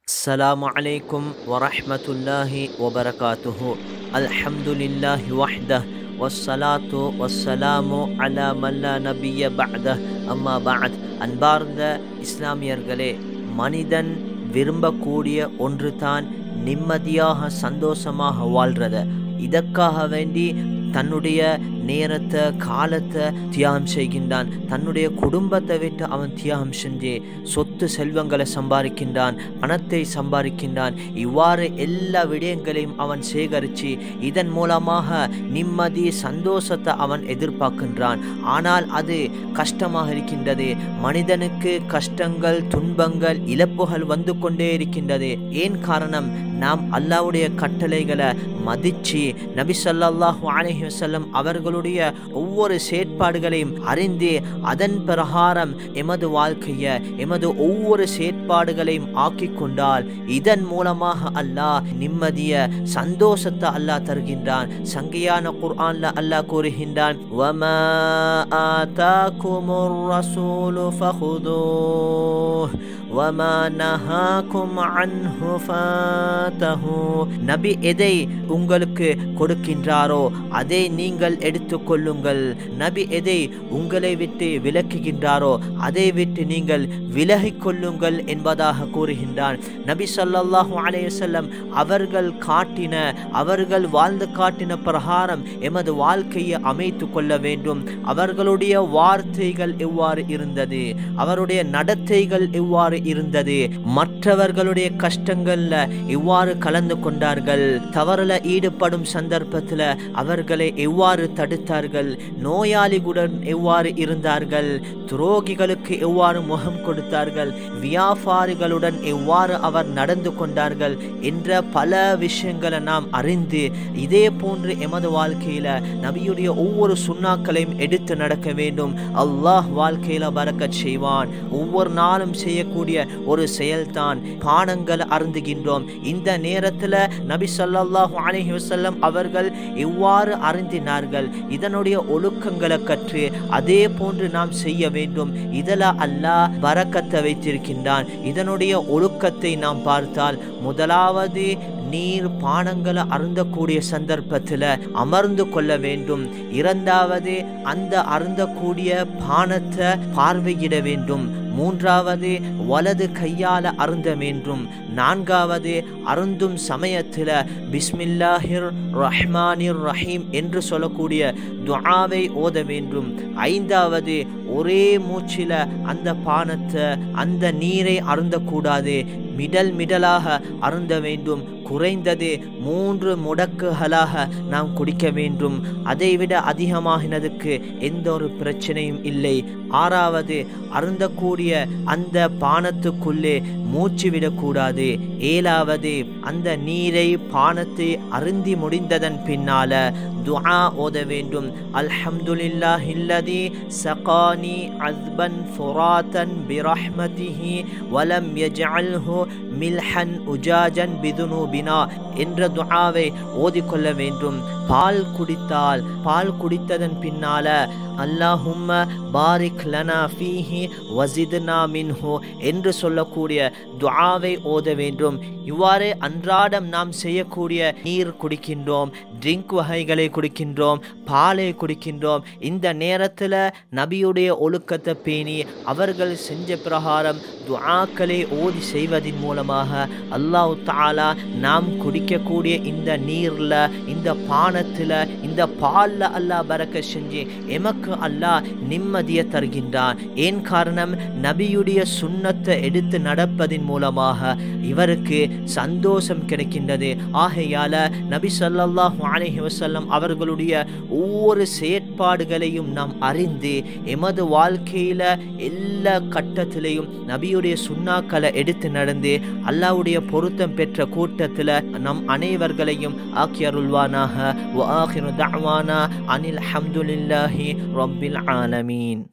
السلام عليكم ورحمة الله وبركاته الحمد لله وحده والصلاة والسلام على من لا نبي بعده أما بعد அன்பார்ந்த இஸ்லாமியர்களே மனிதன் விரும்பக்கூடிய ஒன்று தான் நிம்மதியாக சந்தோஷமாக வாழ்றத இதற்காக வேண்டி தன்னுடைய நேரத்தை காலத்தை தியாகம் செய்கின்றான் தன்னுடைய குடும்பத்தை விட்டு அவன் தியாகம் செஞ்சு சொத்து செல்வங்களை சம்பாதிக்கின்றான் பணத்தை சம்பாதிக்கின்றான் இவ்வாறு எல்லா விடயங்களையும் அவன் சேகரித்து இதன் மூலமாக நிம்மதி சந்தோஷத்தை அவன் எதிர்பார்க்கின்றான் ஆனால் அது கஷ்டமாக இருக்கின்றது மனிதனுக்கு கஷ்டங்கள் துன்பங்கள் இழப்புகள் வந்து கொண்டே இருக்கின்றது ஏன் காரணம் நாம் அல்லாவுடைய கட்டளைகளை மதிச்சு நபி ஸல்லல்லாஹு அலைஹி வஸல்லம் அவர்களுடைய ஒவ்வொரு செயற்பாடுகளையும் அறிந்து அதன் பிரகாரம் எமது வாழ்க்கையை எமது ஒவ்வொரு செயற்பாடுகளையும் ஆக்கி கொண்டால் இதன் மூலமாக அல்லாஹ் நிம்மதிய சந்தோஷத்தை அல்லாஹ் தருகின்றான் சங்கையான குர்ஆன்ல அல்லாஹ் கூறுகின்றான் வமா ஆதாகுமுர் ரசூலு ஃபஹுதூஹ் வமா நஹாகும் அன்ஹு ஃபாதஹு நபி எதை உங்களுக்கு கொடுக்கின்றாரோ அதை நீங்கள் எடுத்துக்கொள்ளுங்கள் நபி எதை உங்களை விட்டு விலக்குகின்றாரோ அதை விட்டு நீங்கள் விலகிக் கொள்ளுங்கள் என்பதாக கூறுகின்றான் நபி ஸல்லல்லாஹு அலைஹி வஸல்லம் அவர்கள் காட்டின அவர்கள் வாழ்ந்து காட்டின பிரகாரம் எமது வாழ்க்கையை அமைத்து கொள்ள வேண்டும் அவர்களுடைய வார்த்தைகள் எவ்வாறு இருந்தது அவருடைய நடத்தைகள் எவ்வாறு இருந்தது மற்றவர்களுடைய கஷ்டங்கள்ல எவ்வாறு கலந்து கொண்டார்கள் தவறுல ஈடுபடும் சந்தர்ப்பத்தில் அவர்களை எவ்வாறு தடுத்தார்கள் நோயாளிகளுடன் எவ்வாறு இருந்தார்கள் துரோகிகளுக்கு எவ்வாறு முகம் கொடுத்தார்கள் வியாபாரிகளுடன் எவ்வாறு அவர் நடந்து கொண்டார்கள் என்ற பல விஷயங்களை நாம் அறிந்து இதே போன்று எமது வாழ்க்கையில நபியுடைய ஒவ்வொரு சுண்ணாக்களையும் எடுத்து நடக்க வேண்டும் அல்லாஹ் வாழ்க்கையில பறக்கச் செய்வான் ஒவ்வொரு நாளும் செய்யக்கூடிய ஒரு செயல்தான் பானங்கள் அருந்துகின்றோம் இந்த நேரத்துல நபி ஸல்லல்லாஹு அலைஹி வஸல்லம் அவர்கள் எவ்வாறு அறிந்தினார்கள் இதனுடைய ஒழுக்கங்களை கற்று அதே போன்று நாம் செய்ய வேண்டும் இதில் அல்லாஹ் பரக்கத்தை வைத்திருக்கின்றான் இதனுடைய ஒழுக்கத்தை நாம் பார்த்தால் முதலாவது நீர் பானங்களை அருந்தக்கூடிய சந்தர்ப்பத்தில் அமர்ந்து கொள்ள வேண்டும் இரண்டாவது அந்த அருந்தக்கூடிய பானத்தை பார்வையிட வேண்டும் மூன்றாவது வலது கையால அருந்த வேண்டும் நான்காவது அருந்தும் சமயத்தில் பிஸ்மில்லாஹிர் ரஹ்மானிர் ரஹீம் என்று சொல்லக்கூடிய துஆவை ஓத வேண்டும் ஐந்தாவது ஒரே மூச்சில அந்த பானத்தை அந்த நீரை அருந்தக்கூடாது மிடல் மிடலாக அருந்த வேண்டும் குறைந்தது மூன்று முடக்குகளாக நாம் குடிக்க வேண்டும் அதைவிட அதிகமாகினதுக்கு எந்த ஒரு பிரச்சனையும் இல்லை ஆறாவது அருந்தக்கூடிய அந்த பானத்துக்குள்ளே மூச்சு விடக்கூடாது ஏழாவது அந்த நீரை பானத்தை அருந்தி முடிந்ததன் பின்னால துஆ ஓத வேண்டும் அல்ஹம்துலில்லாஹ் இல்லதி சகானி அஸ்பன் ஃபுராத்தன் பிரஹ்மதிஹி வலம் யஜ்அல்ஹு மில்ஹன் உஜாஜன் பிதுனூபினா என்ற துஆவை ஓதிக்கொள்ள வேண்டும் பால் குடித்தால் பால் குடித்ததன் பின்னால அல்லாஹும்ம பாரிக் லனா ஃபீஹி வசித்னா மின்ஹு என்று சொல்லக்கூடிய துஆவை ஓத வேண்டும் இவ்வாறு அன்றாடம் நாம் செய்யக்கூடிய நீர் குடிக்கின்றோம் ட்ரிங்க் வகைகளை குடிக்கின்றோம் பாலை குடிக்கின்றோம் இந்த நேரத்தில் நபியுடைய ஒழுக்கத்தை பேணி அவர்கள் செஞ்ச பிரகாரம் துஆக்களை ஓதி செய்வதன் மூலமாக அல்லாஹ் தாலா நாம் குடிக்கக்கூடிய இந்த நீரில் இந்த பானத்தில் இந்த பாலில் அல்லாஹ் பறக்க செஞ்சு எமக்கு அல்லாஹ் நிம்மதியை தருகின்றான் ஏன் காரணம் நபியுடைய சுண்ணத்தை எடுத்து நடப்பதின் மூலமாக இவருக்கு சந்தோஷம் கிடைக்கின்றது ஆகையால நபி ஸல்லல்லாஹு அலைஹி வஸல்லம் அவர்களுடைய ஒவ்வொரு செயற்பாடுகளையும் நாம் அறிந்து எமது வாழ்க்கையில எல்லா கட்டத்திலையும் நபியுடைய சுண்ணாக்களை எடுத்து நடந்து அல்லாஹ்வுடைய பொருத்தம் பெற்ற கூட்டத்தில் நம் அனைவர்களையும் ஆக்கியருள்வானாக வ ஆஹிரு தஅவானா அனில் ஹம்துலில்லாஹி ரப்பில் ஆலமீன்